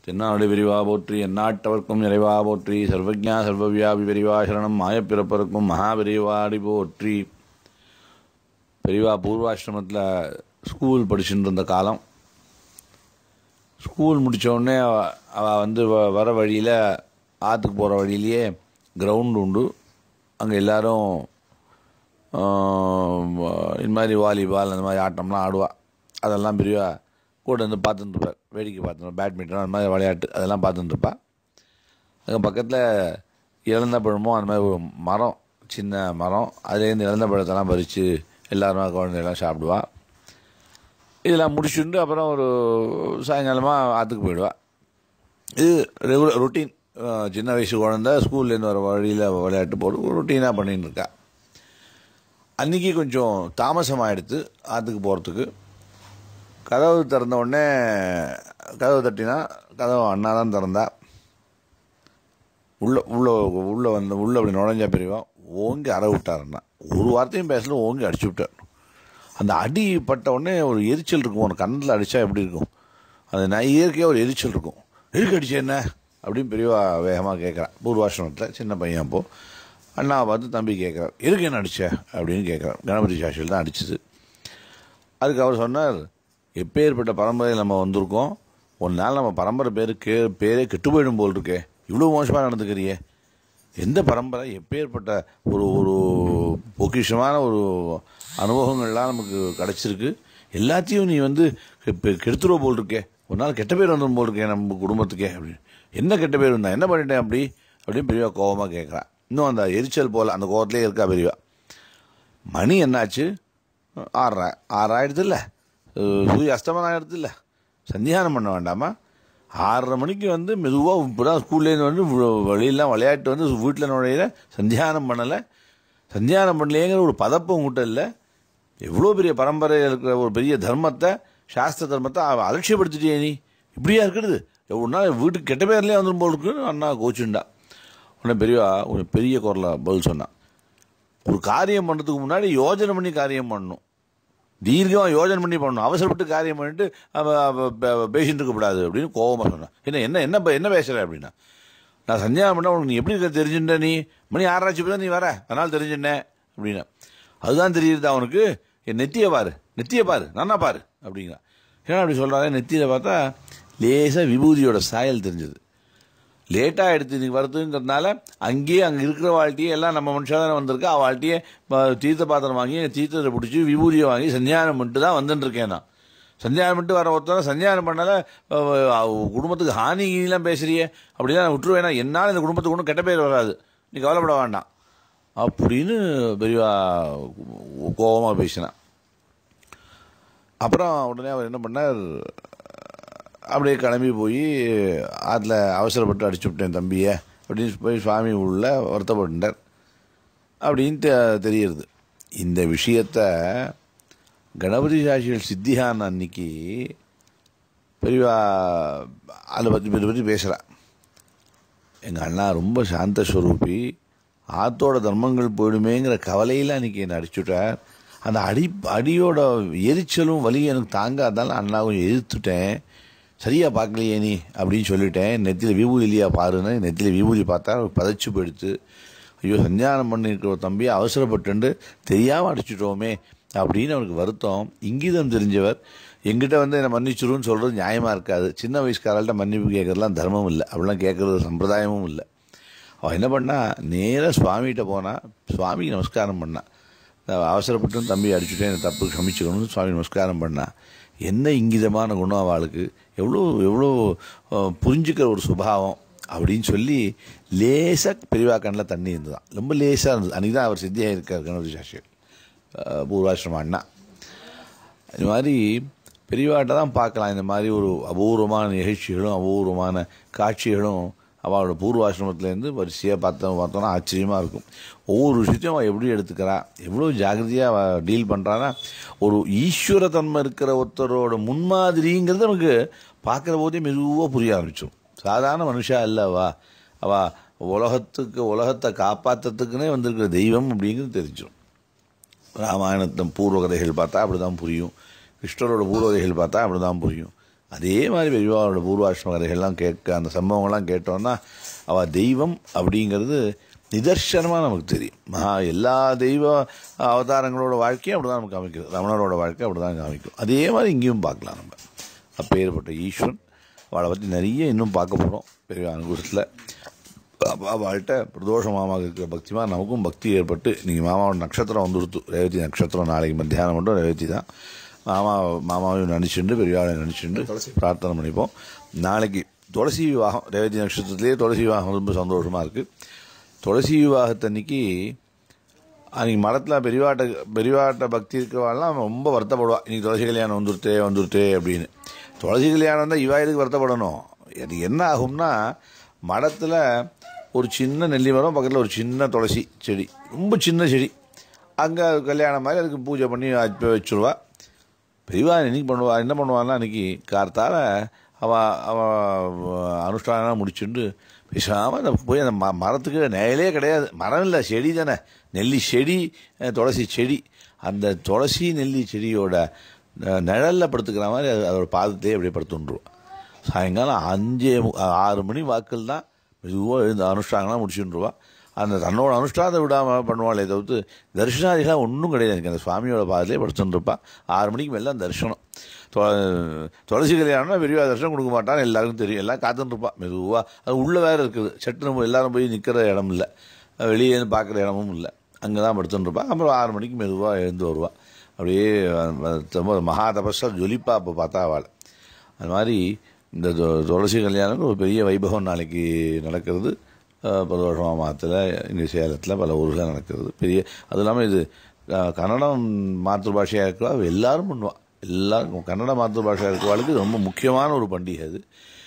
தென்னாடு விரிவா போற்றி எந்நாட்டவர்க்கும் நிறைவா போற்றி சர்வஜா சர்வவியாபி பெரிவா சரணம் மாயப்பிறப்பருக்கும் மகாபெரிவாடி போற்றி பெரிவா பூர்வாசிரமத்தில் ஸ்கூல் படிச்சுட்டு இருந்த காலம் ஸ்கூல் முடிச்ச உடனே அவ- அவ வந்து வ- வர வழியில் ஆற்றுக்கு போகிற வழியிலேயே கிரவுண்டு உண்டு அங்கே எல்லாரும் ஆம், இந்த மாதிரி வாலிபால் அந்த மாதிரி ஆட்டம்லாம் ஆடுவா அதெல்லாம் பெரியவா கூட இருந்து பார்த்துட்டு இருப்பார் வேடிக்கை பார்த்துட்டு பேட்மிண்டன் அந்த மாதிரி விளையாட்டு அதெல்லாம் பார்த்துட்டு இருப்பா அங்கே பக்கத்தில் இழந்த பழமும் அந்த மாதிரி ஒரு மரம் சின்ன மரம் அதுலேருந்து இழந்த பழத்தெல்லாம் பறித்து எல்லாருமா குழந்தையெல்லாம் சாப்பிடுவா இதெல்லாம் முடிச்சுட்டு அப்புறம் ஒரு சாயங்காலமாக ஆற்றுக்கு போயிடுவா இது ரெகுலர் ரொட்டீன் சின்ன வயசு குழந்த ஸ்கூல்லேருந்து வர வழியில் விளையாட்டு போட்டு ரொட்டீனாக பண்ணின்னு இருக்கா அன்றைக்கி கொஞ்சம் தாமசமாகிடுது ஆற்றுக்கு போகிறதுக்கு கதவு திறந்த உடனே கதவு தட்டினா கதவு அண்ணா தான் திறந்தா உள்ள உள்ள உள்ள வந்து உள்ள அப்படி நுழைஞ்ச பிரிவா ஓங்கி அற விட்டார் அண்ணா ஒரு வார்த்தையும் பேசல ஓங்கி அடிச்சு விட்டார் அந்த அடி பட்ட உடனே ஒரு எரிச்சல் இருக்கும் ஒரு கண்ணில் அடித்தா எப்படி இருக்கும் அது நான் இயற்கையாக ஒரு எரிச்சல் இருக்கும் எதுக்கு அடிச்ச என்ன அப்படின்னு பெரியவா வேகமாக கேட்குறான் பூர்வாசிரமத்தில் சின்ன பையன் அப்போ அண்ணாவை பார்த்து தம்பி கேட்குறார் எதுக்கு என்ன அடிச்ச அப்படின்னு கேட்குறார் கணபதி சாட்சியில் தான் அடிச்சது அதுக்கு அவர் சொன்னார் எப்பேற்பட்ட பரம்பரையில் நம்ம வந்திருக்கோம் ஒரு நாள் நம்ம பரம்பரை பேர் கே பேரே கெட்டு போயிடும் போல் இருக்கே இவ்வளோ மோசமாக நடந்துக்கிறியே எந்த பரம்பரை எப்பேற்பட்ட ஒரு ஒரு பொக்கிஷமான ஒரு அனுபவங்கள்லாம் நமக்கு கிடச்சிருக்கு எல்லாத்தையும் நீ வந்து கெ- கெடுத்துருவ போல் இருக்கே ஒரு நாள் கெட்ட பேர் வந்துடும் போல் இருக்கே நம்ம குடும்பத்துக்கே அப்படின்னு என்ன கெட்ட பேர் வந்தா என்ன பண்ணிட்டேன் அப்படி அப்படின்னு பெரியவா கோபமாக கேட்குறான் இன்னும் அந்த எரிச்சல் போல் அந்த கோவத்திலே இருக்கா பெரியவா மணி என்னாச்சு ஆறரை ஆறு ஆயிடுது இல்லை சூரிய அஸ்தமனம் ஆயிடுது இல்லை சந்தியானம் பண்ண வேண்டாமா ஆறரை மணிக்கு வந்து மெதுவாக இப்போ தான் ஸ்கூல்லேருந்து வந்து வி- வெளியெல்லாம் விளையாட்டு வந்து வீட்டில் நுழையிற சந்தியானம் பண்ணலை சந்தியானம் பண்ணலையேங்கிற ஒரு பதப்பம் உங்கள்கிட்ட இல்லை எவ்வளோ பெரிய பரம்பரை இருக்கிற ஒரு பெரிய தர்மத்தை சாஸ்திர தர்மத்தை அவ அலட்சியப்படுத்திட்டியே நீ இப்படியா இருக்கிறது எவ்வளோ நாள் வீட்டுக்கு கெட்ட பேர்லேயே வந்துடும் போல் இருக்குன்னு அண்ணா கோச்சுண்டா உடனே பெரியவா ஒரு பெரிய குரலில் பதில் சொன்னான் ஒரு காரியம் பண்ணுறதுக்கு முன்னாடி யோஜனை பண்ணி காரியம் பண்ணணும் தீர்க்கமாக யோஜனை பண்ணி பண்ணணும் அவசரப்பட்டு காரியம் பண்ணிட்டு அவ- அவ பே- பேசிட்டு இருக்கக்கூடாது அப்படின்னு கோவமாக சொன்னான் என்ன என்ன என்ன ப- என்ன பேசுகிற அப்படின்னா நான் சந்தியானம் பண்ண உனக்கு நீ எப்படி இருக்க தெரிஞ்சுட்ட நீ மணி ஆறாச்சு தான் நீ வர அதனால் தெரிஞ்சுட்டேன் அப்படின்னா அதுதான் தெரியுது அவனுக்கு என் நெத்தியை பாரு நெத்தியை பாரு நானா பாரு அப்படிங்கிறான் ஏன்னா அப்படி சொல்கிறாங்க நெத்தியில் பார்த்தா லேசாக விபூதியோட சாயல் தெரிஞ்சது லேட்டாக எடுத்து இன்னைக்கு வரதுங்கிறதுனால அங்கேயே அங்கே இருக்கிற வாழ்க்கையே எல்லாம் நம்ம மனுஷா தானே வந்திருக்கா அவள் வாழ்க்கையே தீர்த்த பாத்திரம் வாங்கி தீர்த்தத்தை பிடிச்சி விபூதியை வாங்கி சந்தியானம் பண்ணிட்டு தான் வந்துட்டு இருக்கேன் நான் சந்தியானம் பண்ணிட்டு வர ஒருத்தர் சந்தியானம் பண்ணால அஹ், அவ குடும்பத்துக்கு ஹானி கீனிலாம் பேசுறியே அப்படிலாம் நான் விட்டுருவேனா என்னால் இந்த குடும்பத்துக்கு ஒன்றும் கெட்ட பேர் வராது நீ கவலைப்பட வேண்டாம் அப்படின்னு பெரியவா கோபமாக பேசினான் அப்புறம் உடனே அவர் என்ன பண்ணார் அப்படியே கிளம்பி போய் அதில் அவசரப்பட்டு அடிச்சு விட்டேன் தம்பியை அப்படின்னு போய் சுவாமி உள்ள வருத்தப்பட்டார் அப்படின்னு தெ- தெரியுது இந்த விஷயத்த கணபதி சாட்சிகள் சித்தியான் அன்னைக்கு பெரியவா அதை பற்றி இதை பற்றி பேசுகிறேன் எங்கள் அண்ணா ரொம்ப சாந்த ஸ்வரூபி ஆத்தோட தர்மங்கள் போயிடுமேங்கிற கவலையில் அன்றைக்கி என்னை அடிச்சுட்டார் அந்த அடி அடியோட எரிச்சலும் வலியும் எனக்கு தாங்காதால அண்ணா கொஞ்சம் எதிர்த்துட்டேன் சரியாக பார்க்கலையே நீ அப்படின்னு சொல்லிட்டேன் நெத்தியில் விபூதி இல்லையா பாருன்னு நெத்தியில் விபூதி பார்த்தா பதைச்சு போயிடுத்து ஐயோ சஞ்சானம் பண்ணியிருக்கிற ஒரு தம்பியை அவசரப்பட்டுண்டு தெரியாமல் அடிச்சுட்டோமே அப்படின்னு அவனுக்கு வருத்தம் இங்கீதம் தெரிஞ்சவர் எங்கிட்ட வந்து என்னை மன்னிச்சிருன்னு சொல்கிறது நியாயமாக இருக்காது சின்ன வயசுக்காரர்கிட்ட மன்னிப்பு கேட்கறதுலாம் தர்மம் இல்லை அப்படிலாம் கேட்குறது சம்பிரதாயமும் இல்லை அவன் என்ன பண்ணா நேராக சுவாமிகிட்ட போனா சுவாமிக்கு நமஸ்காரம் பண்ணான் நான் அவசரப்பட்டு தம்பி அடிச்சுட்டேன் எனக்கு தப்பு க்ஷமிச்சுக்கணும்னு சுவாமி நமஸ்காரம் பண்ணா என்ன இங்கிதமான குணம் அவளுக்கு எவ்வளோ எவ்வளோ அஹ், புரிஞ்சுக்கிற ஒரு சுபாவம் அப்படின்னு சொல்லி லேசாக பெரியவா கண்ணில் தண்ணி இருந்ததான் ரொம்ப லேசாக இருந்தது அன்றைக்கி தான் அவர் சித்தியாக இருக்கார் கணபதி சாஸ்திரி அஹ், பூர்வாசிரம அண்ணா இது மாதிரி பெரியவாட்ட தான் பார்க்கலாம் இந்த மாதிரி ஒரு அபூர்வமான நிகழ்ச்சிகளும் அபூர்வமான காட்சிகளும் அவளோட பூர்வாசிரமத்துலேருந்து வரிசையாக பார்த்தோம் பார்த்தோன்னா ஆச்சரியமாக இருக்கும் ஒவ்வொரு விஷயத்தையும் அவள் எப்படி எடுத்துக்கிறா எவ்வளோ ஜாகிரதையாக அவள் டீல் பண்ணுறான்னா ஒரு ஈஸ்வர தன்மை இருக்கிற ஒருத்தரோட முன்மாதிரிங்கிறது நமக்கு பார்க்குற போதே மெதுவாக புரிய ஆரம்பிச்சிடும் சாதாரண மனுஷா இல்லை அவா அவள் உலகத்துக்கு உலகத்தை காப்பாற்றுறதுக்குன்னே வந்திருக்கிற தெய்வம் அப்படிங்கிறது தெரிஞ்சிடும் ராமாயணத்தின் பூர்வ கதைகள் பார்த்தா அப்படி தான் புரியும் கிருஷ்ணரோட பூர்வ கதைகள் பார்த்தா அப்படி தான் புரியும் அதே மாதிரி பெரியவாவோட பூர்வாஷ்டம கதைகள்லாம் கேட்க அந்த சம்பவங்கள்லாம் கேட்டோன்னா அவள் தெய்வம் அப்படிங்கிறது நிதர்சனமாக நமக்கு தெரியும் மகா எல்லா தெய்வ அவதாரங்களோட வாழ்க்கையும் அப்படி தான் நமக்கு காமிக்குது ரமணரோட வாழ்க்கை அப்படி தான் காமிக்கும் அதே மாதிரி இங்கேயும் பார்க்கலாம் நம்ம அப்பேற்பட்ட ஈஸ்வரன் அவளை பற்றி நிறைய இன்னும் பார்க்க போகிறோம் பெரிய அனுகூலத்தில் அவள்கிட்ட பிரதோஷ மாமாவுக்கு இருக்கிற பக்திமா நமக்கும் பக்தி ஏற்பட்டு நீங்கள் மாமாவோட நட்சத்திரம் வந்துடுத்து ரேவதி நட்சத்திரம் நாளைக்கு மத்தியானம் மட்டும் ரேவதி தான் மாமா மாமாவையும் நினச்சிண்டு பெரியவாளை நினச்சிண்டு பிரார்த்தனை பண்ணிப்போம் நாளைக்கு துளசி விவாகம் ரேவதி நட்சத்திரத்திலேயே துளசி விவாகம் ரொம்ப சந்தோஷமாக இருக்குது துளசி விவாகத்தன்னைக்கு அன்றைக்கி மரத்தில் பெரியவாட்ட பெரியவாட்ட பக்தி இருக்கிறவாள்லாம் ரொம்ப வருத்தப்படுவா இன்னைக்கு துளசி கல்யாணம் வந்துருத்தே வந்துருத்தே அப்படின்னு துளசி கல்யாணம் தான் இவா எதுக்கு வருத்தப்படணும் அது என்ன ஆகும்னா மடத்தில் ஒரு சின்ன நெல்லி மரம் பக்கத்தில் ஒரு சின்ன துளசி செடி ரொம்ப சின்ன செடி அங்கே கல்யாணம் மாதிரி அதுக்கு பூஜை பண்ணி வச்சு வச்சுருவா பெரியவா என்னைக்கு பண்ணுவா என்ன பண்ணுவான்னா அன்றைக்கி கார்த்தால அவள் அவள் அனுஷ்டானம் முடிச்சுட்டு பேசாமல் அந்த போய் அந்த ம மரத்துக்கு நிழலே கிடையாது மரம் இல்லை செடி தானே நெல்லி செடி அஹ், துளசி செடி அந்த துளசி நெல்லி செடியோட அஹ், நிழல்ல படுத்துக்கிற மாதிரி அது அதோட பாதத்தையே அப்படியே படுத்துட்டுருவோம் சாயங்காலம் அஞ்சே மு- ஆறு மணி வாக்கில் தான் மெதுவாக எழுந்து அனுஷ்டானம்லாம் முடிச்சுட்டுருவா அந்த தன்னோட அனுஷ்டானத்தை விடாமல் பண்ணுவாளே தவிர்த்து தரிசனாதிகளாக ஒன்றும் கிடையாது எனக்கு அந்த சுவாமியோட பாதத்திலே படுத்துட்டு இருப்பா ஆறு மணிக்கு மேலே தரிசனம் தொ- துளசி கல்யாணம்னா பெரிய தரிசனம் கொடுக்க மாட்டான்னு எல்லாருக்கும் தெரியும் எல்லாம் காத்துட்டு இருப்பா மெதுவாக அது உள்ளே வேறு இருக்குது சட்டு நம்ம எல்லாரும் போய் நிற்கிற இடம் இல்லை வெளியே இருந்து பார்க்குற இடமும் இல்லை அங்கே தான் படுத்துட்டு இருப்பா அப்புறம் ஆறு மணிக்கு மெதுவாக எழுந்து வருவா அப்படியே அஹ், ரொம்ப மகா தபஸாக ஜொலிப்பா அப்போ பார்த்தா அவள் அது மாதிரி இந்த து- துளசி கல்யாணம் ஒரு பெரிய வைபவம் நாளைக்கு நடக்கிறது அஹ், பிரதோஷ மாதத்தில் இங்கே சேலத்தில் பல ஊரில் நடக்கிறது பெரிய அது இல்லாமல் இது அஹ், கன்னடம் மாத்திருபாஷையாக இருக்கிறா எல்லாரும் பண்ணுவா எல்லாருக்கும் கன்னட மாத்திருபாஷையாக இருக்கிறவாளுக்கு இது ரொம்ப முக்கியமான ஒரு பண்டிகை அது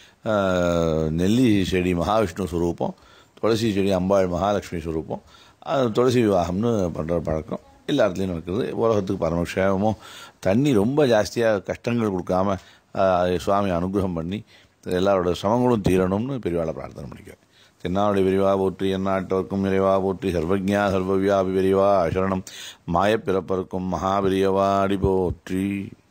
அஹ், நெல்லி செடி மகாவிஷ்ணு ஸ்வரூபம் துளசி செடி அம்பாள் மகாலட்சுமி ஸ்வரூபம் அது துளசி விவாகம்னு பண்ணுற பழக்கம் எல்லா இடத்துலையும் நடக்குது உலகத்துக்கு பரமக்ஷேமமும் தண்ணி ரொம்ப ஜாஸ்தியாக கஷ்டங்கள் கொடுக்காம ஆஹ், சுவாமி அனுகிரகம் பண்ணி எல்லாரோட சிரமங்களும் தீரணும்னு பெரியவாளை பிரார்த்தனை பண்ணிக்கிறேன் தென்னாவுடைய விரிவா போற்றி எந்நாட்டவர்க்கும் நிறைவா போற்றி சர்வஜா சர்வவியாபி விரிவா சரணம் மாயப்பிறப்பருக்கும் மகாபிரியவாடி போற்றி